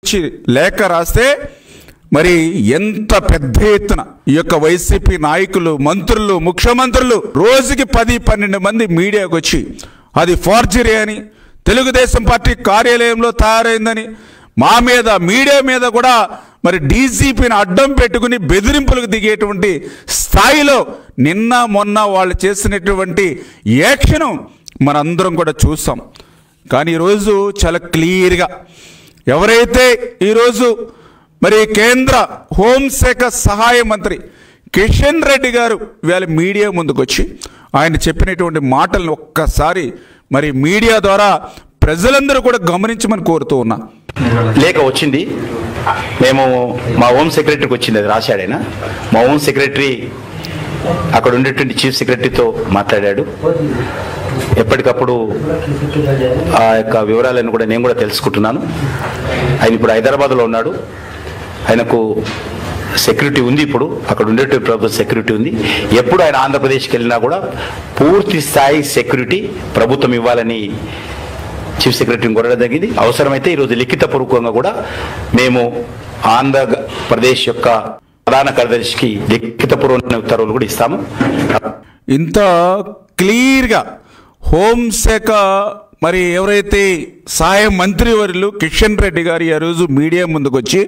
ఇచ్చి లేఖ రాస్తే మరి ఎంత పెద్ద ఎత్తున ఈ యొక్క వైసీపీ నాయకులు మంత్రులు ముఖ్యమంత్రులు రోజుకి పది పన్నెండు మంది మీడియాకు వచ్చి అది ఫార్జరీ అని తెలుగుదేశం పార్టీ కార్యాలయంలో తయారైందని మా మీద మీడియా మీద కూడా మరి డీజీపీని అడ్డం పెట్టుకుని బెదిరింపులకు దిగేటువంటి స్థాయిలో నిన్న మొన్న వాళ్ళు చేసినటువంటి యాక్షన్ మనందరం కూడా చూసాం కానీ ఈరోజు చాలా క్లియర్గా ఎవరైతే ఈరోజు మరి కేంద్ర హోంశాఖ సహాయ మంత్రి కిషన్ రెడ్డి గారు ఇవాళ మీడియా ముందుకు వచ్చి ఆయన చెప్పినటువంటి మాటలను ఒక్కసారి మరి మీడియా ద్వారా ప్రజలందరూ కూడా గమనించమని కోరుతూ ఉన్నా లేఖ వచ్చింది మేము మా హోమ్ సెక్రటరీకి వచ్చింది అది రాశాడు ఆయన మా హోమ్ సెక్రటరీ అక్కడ ఉండేటువంటి చీఫ్ సెక్రటరీతో మాట్లాడాడు ఎప్పటికప్పుడు ఆ యొక్క వివరాలను కూడా నేను కూడా తెలుసుకుంటున్నాను ఆయన ఇప్పుడు హైదరాబాద్లో ఉన్నాడు ఆయనకు సెక్యూరిటీ ఉంది ఇప్పుడు అక్కడ ఉండేటువంటి ప్రభుత్వ సెక్యూరిటీ ఉంది ఎప్పుడు ఆయన ఆంధ్రప్రదేశ్కి వెళ్ళినా కూడా పూర్తి స్థాయి సెక్యూరిటీ ప్రభుత్వం ఇవ్వాలని చీఫ్ సెక్రటరీని కోరడం జరిగింది అవసరమైతే ఈరోజు లిఖితపూర్వకంగా కూడా మేము ఆంధ్రప్రదేశ్ యొక్క ప్రధాన కార్యదర్శికి లిఖితపూర్వక ఉత్తర్వులు కూడా ఇస్తాము ఇంత క్లియర్గా హోంశాఖ మరి ఎవరైతే సహాయ మంత్రివర్యులు కిషన్ రెడ్డి గారు ఈ రోజు మీడియా ముందుకు వచ్చి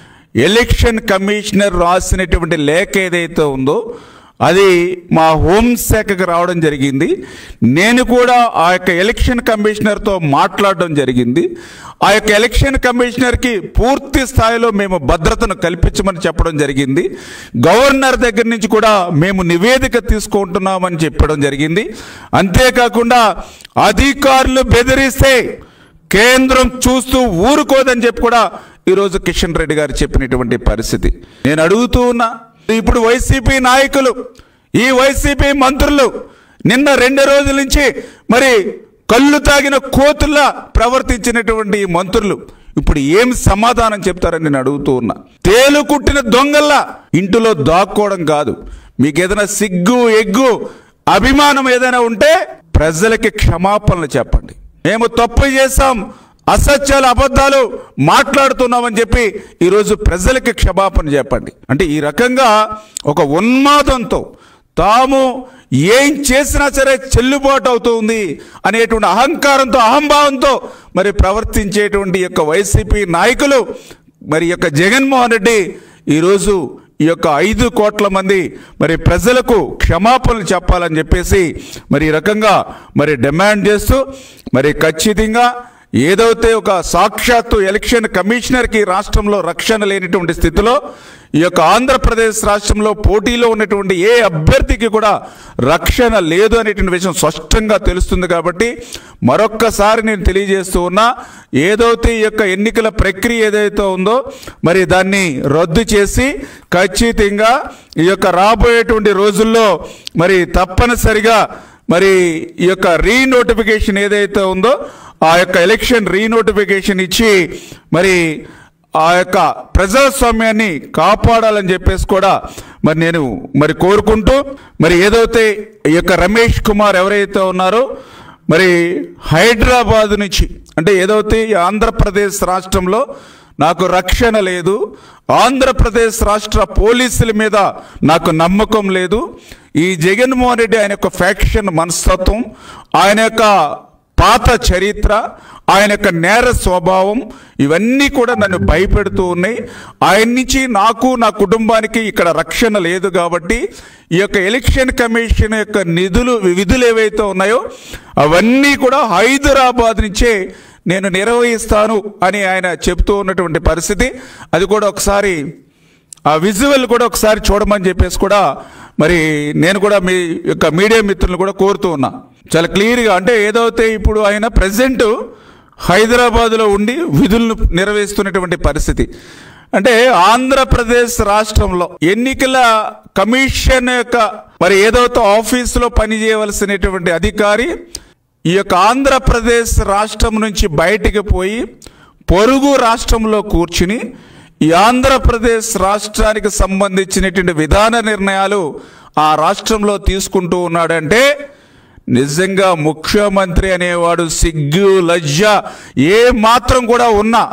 ఎలక్షన్ కమిషనర్ రాసినటువంటి లేఖ ఏదైతే ఉందో అది మా హోంశాఖకు రావడం జరిగింది నేను కూడా ఆ యొక్క ఎలక్షన్ కమిషనర్తో మాట్లాడడం జరిగింది ఆ యొక్క ఎలక్షన్ కమిషనర్కి పూర్తి స్థాయిలో మేము భద్రతను కల్పించమని చెప్పడం జరిగింది గవర్నర్ దగ్గర నుంచి కూడా మేము నివేదిక తీసుకుంటున్నామని చెప్పడం జరిగింది అంతేకాకుండా అధికారులు బెదిరిస్తే కేంద్రం చూస్తూ ఊరుకోదని చెప్పి కూడా ఈరోజు కిషన్ రెడ్డి గారు చెప్పినటువంటి పరిస్థితి నేను అడుగుతూ ఉన్నా ఇప్పుడు వైసీపీ నాయకులు ఈ వైసీపీ మంత్రులు నిన్న రెండు రోజుల నుంచి మరి కళ్ళు తాగిన కోతుల్లా ప్రవర్తించినటువంటి ఈ మంత్రులు ఇప్పుడు ఏం సమాధానం చెప్తారని నేను అడుగుతూ ఉన్నా తేలు కుట్టిన దొంగల్లా ఇంటిలో దాక్కోవడం కాదు మీకు ఏదైనా సిగ్గు ఎగ్గు అభిమానం ఏదైనా ఉంటే ప్రజలకి క్షమాపణలు చెప్పండి మేము తప్పు చేశాం అసత్యాలు అబద్ధాలు మాట్లాడుతున్నామని చెప్పి ఈరోజు ప్రజలకి క్షమాపణ చెప్పండి అంటే ఈ రకంగా ఒక ఉన్మాదంతో తాము ఏం చేసినా సరే చెల్లుబాటు అవుతుంది అనేటువంటి అహంకారంతో అహంభావంతో మరి ప్రవర్తించేటువంటి యొక్క వైసీపీ నాయకులు మరి ఈ యొక్క జగన్మోహన్ రెడ్డి ఈరోజు ఈ యొక్క ఐదు కోట్ల మంది మరి ప్రజలకు క్షమాపణలు చెప్పాలని చెప్పేసి మరి ఈ రకంగా మరి డిమాండ్ చేస్తూ మరి ఖచ్చితంగా ఏదైతే ఒక సాక్షాత్తు ఎలక్షన్ కమిషనర్కి రాష్ట్రంలో రక్షణ లేనిటువంటి స్థితిలో ఈ యొక్క ఆంధ్రప్రదేశ్ రాష్ట్రంలో పోటీలో ఉన్నటువంటి ఏ అభ్యర్థికి కూడా రక్షణ లేదు అనేటువంటి విషయం స్పష్టంగా తెలుస్తుంది కాబట్టి మరొక్కసారి నేను తెలియజేస్తూ ఉన్నా ఏదైతే ఈ యొక్క ఎన్నికల ప్రక్రియ ఏదైతే ఉందో మరి దాన్ని రద్దు చేసి ఖచ్చితంగా ఈ యొక్క రాబోయేటువంటి రోజుల్లో మరి తప్పనిసరిగా మరి ఈ యొక్క రీనోటిఫికేషన్ ఏదైతే ఉందో ఆ యొక్క ఎలక్షన్ రీనోటిఫికేషన్ ఇచ్చి మరి ఆ యొక్క ప్రజాస్వామ్యాన్ని కాపాడాలని చెప్పేసి కూడా మరి నేను మరి కోరుకుంటూ మరి ఏదైతే ఈ యొక్క రమేష్ కుమార్ ఎవరైతే ఉన్నారో మరి హైదరాబాద్ నుంచి అంటే ఏదైతే ఈ ఆంధ్రప్రదేశ్ రాష్ట్రంలో నాకు రక్షణ లేదు ఆంధ్రప్రదేశ్ రాష్ట్ర పోలీసుల మీద నాకు నమ్మకం లేదు ఈ జగన్మోహన్ రెడ్డి ఆయన యొక్క ఫ్యాక్షన్ మనస్తత్వం ఆయన యొక్క పాత చరిత్ర ఆయన యొక్క నేర స్వభావం ఇవన్నీ కూడా నన్ను భయపెడుతూ ఉన్నాయి ఆయన నుంచి నాకు నా కుటుంబానికి ఇక్కడ రక్షణ లేదు కాబట్టి ఈ యొక్క ఎలక్షన్ కమిషన్ యొక్క నిధులు విధులు ఏవైతే ఉన్నాయో అవన్నీ కూడా హైదరాబాద్ నుంచే నేను నిర్వహిస్తాను అని ఆయన చెప్తూ ఉన్నటువంటి పరిస్థితి అది కూడా ఒకసారి ఆ విజువల్ కూడా ఒకసారి చూడమని చెప్పేసి కూడా మరి నేను కూడా మీ యొక్క మీడియా మిత్రులను కూడా కోరుతూ ఉన్నా చాలా క్లియర్గా అంటే ఏదైతే ఇప్పుడు ఆయన ప్రజెంట్ హైదరాబాద్లో ఉండి విధులను నిర్వహిస్తున్నటువంటి పరిస్థితి అంటే ఆంధ్రప్రదేశ్ రాష్ట్రంలో ఎన్నికల కమిషన్ యొక్క మరి ఏదైతే ఆఫీసులో పనిచేయవలసినటువంటి అధికారి ఈ యొక్క ఆంధ్రప్రదేశ్ రాష్ట్రం నుంచి బయటికి పోయి పొరుగు రాష్ట్రంలో కూర్చుని ఈ ఆంధ్రప్రదేశ్ రాష్ట్రానికి సంబంధించినటువంటి విధాన నిర్ణయాలు ఆ రాష్ట్రంలో తీసుకుంటూ ఉన్నాడంటే నిజంగా ముఖ్యమంత్రి అనేవాడు సిగ్గు లజ్జ ఏ మాత్రం కూడా ఉన్నా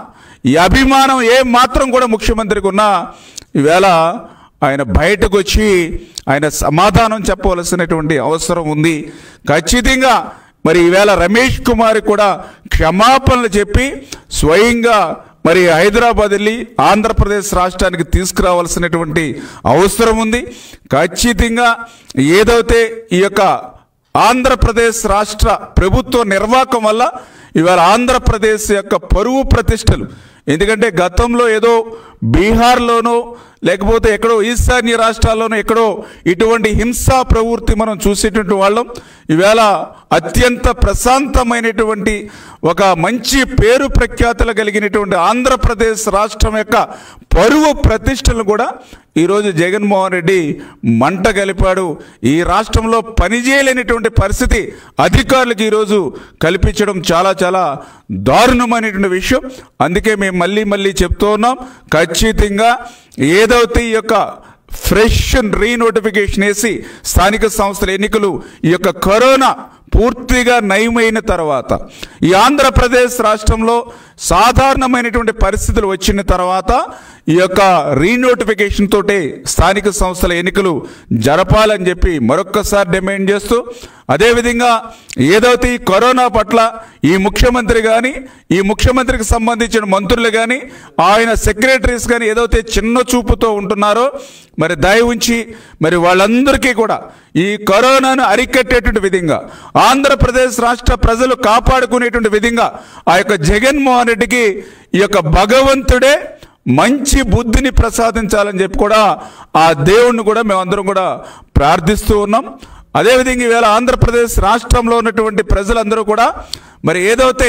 ఈ అభిమానం ఏ మాత్రం కూడా ముఖ్యమంత్రికి ఉన్నా ఈవేళ ఆయన బయటకు వచ్చి ఆయన సమాధానం చెప్పవలసినటువంటి అవసరం ఉంది ఖచ్చితంగా మరి ఈవేళ రమేష్ కుమార్ కూడా క్షమాపణలు చెప్పి స్వయంగా మరి హైదరాబాద్ వెళ్ళి ఆంధ్రప్రదేశ్ రాష్ట్రానికి తీసుకురావాల్సినటువంటి అవసరం ఉంది ఖచ్చితంగా ఏదైతే ఈ యొక్క ఆంధ్రప్రదేశ్ రాష్ట్ర ప్రభుత్వ నిర్వాహకం వల్ల ఇవాళ ఆంధ్రప్రదేశ్ యొక్క పరువు ప్రతిష్టలు ఎందుకంటే గతంలో ఏదో బీహార్లోనో లేకపోతే ఎక్కడో ఈశాన్య రాష్ట్రాల్లోనో ఎక్కడో ఇటువంటి హింసా ప్రవృత్తి మనం చూసేటువంటి వాళ్ళం ఈవేళ అత్యంత ప్రశాంతమైనటువంటి ఒక మంచి పేరు ప్రఖ్యాతులు కలిగినటువంటి ఆంధ్రప్రదేశ్ రాష్ట్రం యొక్క పరువు ప్రతిష్టలు కూడా ఈరోజు జగన్మోహన్ రెడ్డి మంట కలిపాడు ఈ రాష్ట్రంలో పనిచేయలేనటువంటి పరిస్థితి అధికారులకు ఈరోజు కల్పించడం చాలా చాలా దారుణమైనటువంటి విషయం అందుకే మేము మళ్ళీ మళ్ళీ చెప్తూ ఉన్నాం ఖచ్చితంగా ఏదైతే ఈ యొక్క ఫ్రెష్ రీనోటిఫికేషన్ వేసి స్థానిక సంస్థల ఎన్నికలు ఈ యొక్క కరోనా పూర్తిగా నయమైన తర్వాత ఈ ఆంధ్రప్రదేశ్ రాష్ట్రంలో సాధారణమైనటువంటి పరిస్థితులు వచ్చిన తర్వాత ఈ యొక్క రీనోటిఫికేషన్ తోటి స్థానిక సంస్థల ఎన్నికలు జరపాలని చెప్పి మరొక్కసారి డిమాండ్ చేస్తూ అదేవిధంగా ఏదైతే ఈ కరోనా పట్ల ఈ ముఖ్యమంత్రి కానీ ఈ ముఖ్యమంత్రికి సంబంధించిన మంత్రులు కానీ ఆయన సెక్రటరీస్ కానీ ఏదైతే చిన్న చూపుతో ఉంటున్నారో మరి దయ ఉంచి మరి వాళ్ళందరికీ కూడా ఈ కరోనాను అరికట్టేటువంటి విధంగా ఆంధ్రప్రదేశ్ రాష్ట్ర ప్రజలు కాపాడుకునేటువంటి విధంగా ఆ యొక్క జగన్మోహన్ రెడ్డికి ఈ యొక్క భగవంతుడే మంచి బుద్ధిని ప్రసాదించాలని చెప్పి కూడా ఆ దేవుణ్ణి కూడా మేమందరం కూడా ప్రార్థిస్తూ ఉన్నాం అదేవిధంగా ఈవేళ ఆంధ్రప్రదేశ్ రాష్ట్రంలో ఉన్నటువంటి ప్రజలందరూ కూడా మరి ఏదైతే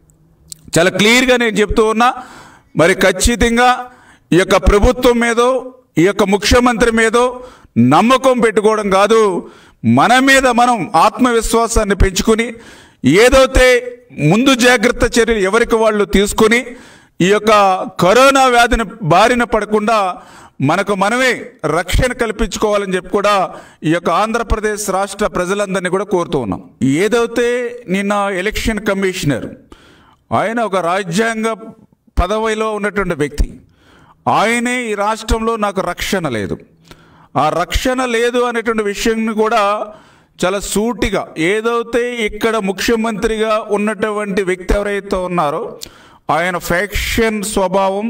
చాలా క్లియర్గా నేను చెప్తూ ఉన్నా మరి ఖచ్చితంగా ఈ యొక్క ప్రభుత్వం మీదో ఈ యొక్క ముఖ్యమంత్రి మీదో నమ్మకం పెట్టుకోవడం కాదు మన మీద మనం ఆత్మవిశ్వాసాన్ని పెంచుకుని ఏదైతే ముందు జాగ్రత్త చర్యలు ఎవరికి వాళ్ళు తీసుకుని ఈ యొక్క కరోనా వ్యాధిని బారిన పడకుండా మనకు మనమే రక్షణ కల్పించుకోవాలని చెప్పి కూడా ఈ యొక్క ఆంధ్రప్రదేశ్ రాష్ట్ర ప్రజలందరినీ కూడా కోరుతూ ఉన్నాం ఏదైతే నిన్న ఎలక్షన్ కమిషనర్ ఆయన ఒక రాజ్యాంగ పదవిలో ఉన్నటువంటి వ్యక్తి ఆయనే ఈ రాష్ట్రంలో నాకు రక్షణ లేదు ఆ రక్షణ లేదు అనేటువంటి విషయాన్ని కూడా చాలా సూటిగా ఏదైతే ఇక్కడ ముఖ్యమంత్రిగా ఉన్నటువంటి వ్యక్తి ఎవరైతే ఉన్నారో ఆయన ఫ్యాక్షన్ స్వభావం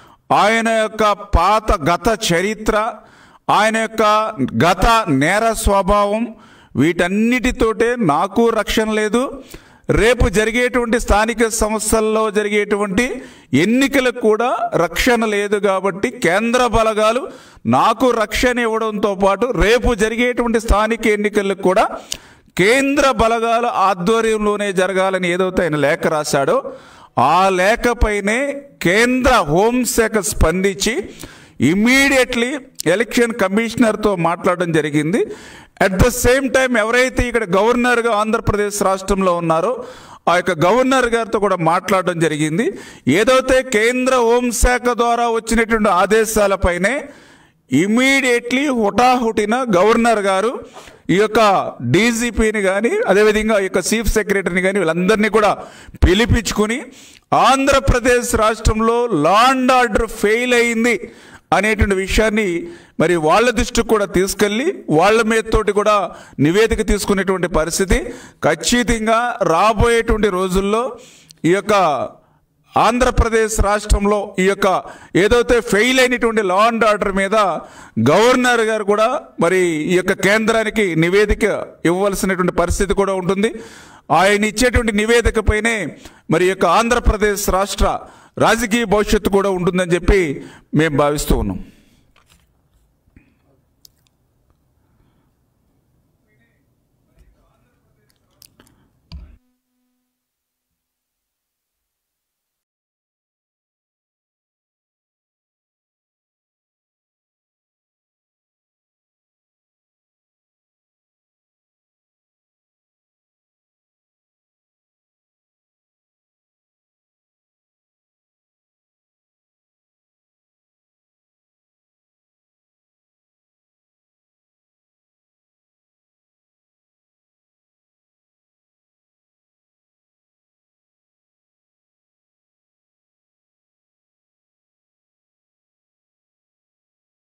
ఆయన యొక్క పాత గత చరిత్ర ఆయన యొక్క గత నేర స్వభావం వీటన్నిటితోటే నాకు రక్షణ లేదు రేపు జరిగేటువంటి స్థానిక సంస్థల్లో జరిగేటువంటి ఎన్నికలకు కూడా రక్షణ లేదు కాబట్టి కేంద్ర బలగాలు నాకు రక్షణ ఇవ్వడంతో పాటు రేపు జరిగేటువంటి స్థానిక ఎన్నికలకు కూడా కేంద్ర బలగాల ఆధ్వర్యంలోనే జరగాలని ఏదైతే ఆయన లేఖ రాశాడో ఆ లేఖపైనే కేంద్ర హోంశాఖ స్పందించి ఇమ్మీడియట్లీ ఎలక్షన్ కమిషనర్తో మాట్లాడడం జరిగింది అట్ ద సేమ్ టైం ఎవరైతే ఇక్కడ గవర్నర్గా ఆంధ్రప్రదేశ్ రాష్ట్రంలో ఉన్నారో ఆ యొక్క గవర్నర్ గారితో కూడా మాట్లాడడం జరిగింది ఏదైతే కేంద్ర హోంశాఖ ద్వారా వచ్చినటువంటి ఆదేశాలపైనే ఇమీడియట్లీ హుటాహుటిన గవర్నర్ గారు ఈ యొక్క డీజీపీని కానీ అదేవిధంగా ఈ యొక్క చీఫ్ సెక్రటరీని కానీ వీళ్ళందరినీ కూడా పిలిపించుకుని ఆంధ్రప్రదేశ్ రాష్ట్రంలో లా అండ్ ఆర్డర్ ఫెయిల్ అయింది అనేటువంటి విషయాన్ని మరి వాళ్ళ దృష్టికి కూడా తీసుకెళ్ళి వాళ్ళ మీదతోటి కూడా నివేదిక తీసుకునేటువంటి పరిస్థితి ఖచ్చితంగా రాబోయేటువంటి రోజుల్లో ఈ యొక్క ఆంధ్రప్రదేశ్ రాష్ట్రంలో ఈ యొక్క ఏదైతే ఫెయిల్ అయినటువంటి లా అండ్ ఆర్డర్ మీద గవర్నర్ గారు కూడా మరి ఈ యొక్క కేంద్రానికి నివేదిక ఇవ్వవలసినటువంటి పరిస్థితి కూడా ఉంటుంది ఆయన ఇచ్చేటువంటి నివేదికపైనే మరి ఈ యొక్క ఆంధ్రప్రదేశ్ రాష్ట్ర రాజకీయ భవిష్యత్తు కూడా ఉంటుందని చెప్పి మేము భావిస్తూ ఉన్నాం